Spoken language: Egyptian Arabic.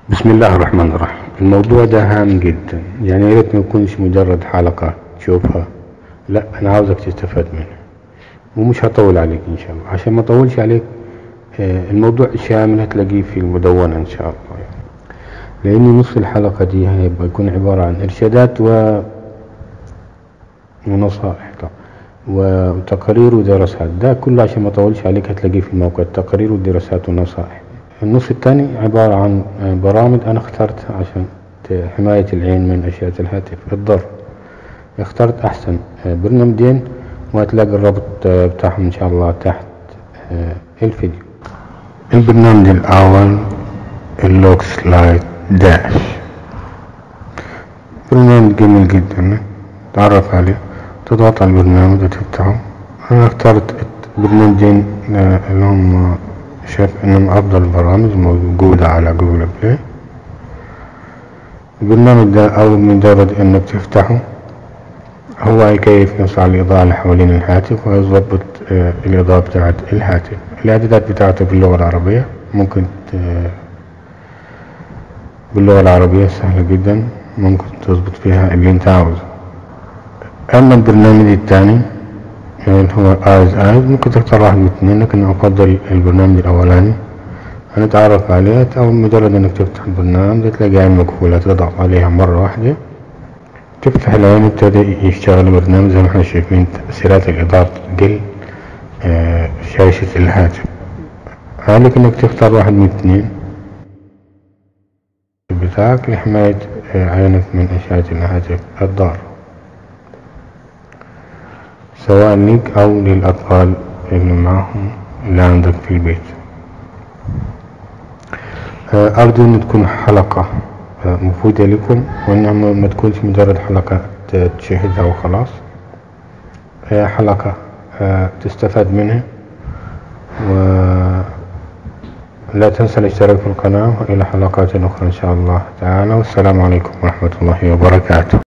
بسم الله الرحمن الرحيم الموضوع ده هام جدا يعني يا ريت ما يكونش مجرد حلقة تشوفها لا انا عاوزك تستفاد منها ومش هطول عليك ان شاء الله عشان ما اطولش عليك آه، الموضوع شامل هتلاقيه في المدونة ان شاء الله يعني. لان نصف الحلقة دي هيبقى يكون عبارة عن ارشادات و ونصائح طبعا وتقارير ودراسات ده كله عشان ما اطولش عليك هتلاقيه في الموقع التقارير والدراسات والنصائح النص الثاني عبارة عن برامج أنا اخترتها عشان حماية العين من أشعة الهاتف الضر اخترت أحسن برنامجين وهتلاقي الرابط بتاعهم إن شاء الله تحت الفيديو البرنامج الأول اللوكس لايت داش برنامج جميل جدا تعرف عليه تضغط على البرنامج وتفتحه أنا اخترت برنامجين اللي هم شايف انهم افضل البرامج موجودة على جوجل بلاي البرنامج ده اول مجرد انك تفتحه هو هيكيف نفسه على الاضاءة اللي حوالين الهاتف ويظبط آه الاضاءة بتاعت الهاتف الاعدادات بتاعته باللغة العربية ممكن باللغة العربية سهلة جدا ممكن تظبط فيها اللي انت عاوزه اما البرنامج الثاني اللي هو ايز ايز ممكن تختار واحد من الاثنين لكن افضل البرنامج الاولاني هنتعرف عليه او مجرد انك تفتح البرنامج تلاقي عين مقفولة تضغط عليها مرة واحدة تفتح العين يبتدي يشتغل البرنامج زي ما احنا شايفين تأثيرات الإضاءة تقل آه شاشة الهاتف عليك انك تختار واحد من الاثنين بتاعك لحماية آه عينك من أشعة الهاتف الضار سواء ليك أو للأطفال اللي معهم اللي عندك في البيت أرجو أن تكون حلقة مفيدة لكم وأنها ما تكونش مجرد حلقة تشاهدها وخلاص هي حلقة تستفاد منها ولا تنسى الاشتراك في القناة وإلى حلقات أخرى إن شاء الله تعالى والسلام عليكم ورحمة الله وبركاته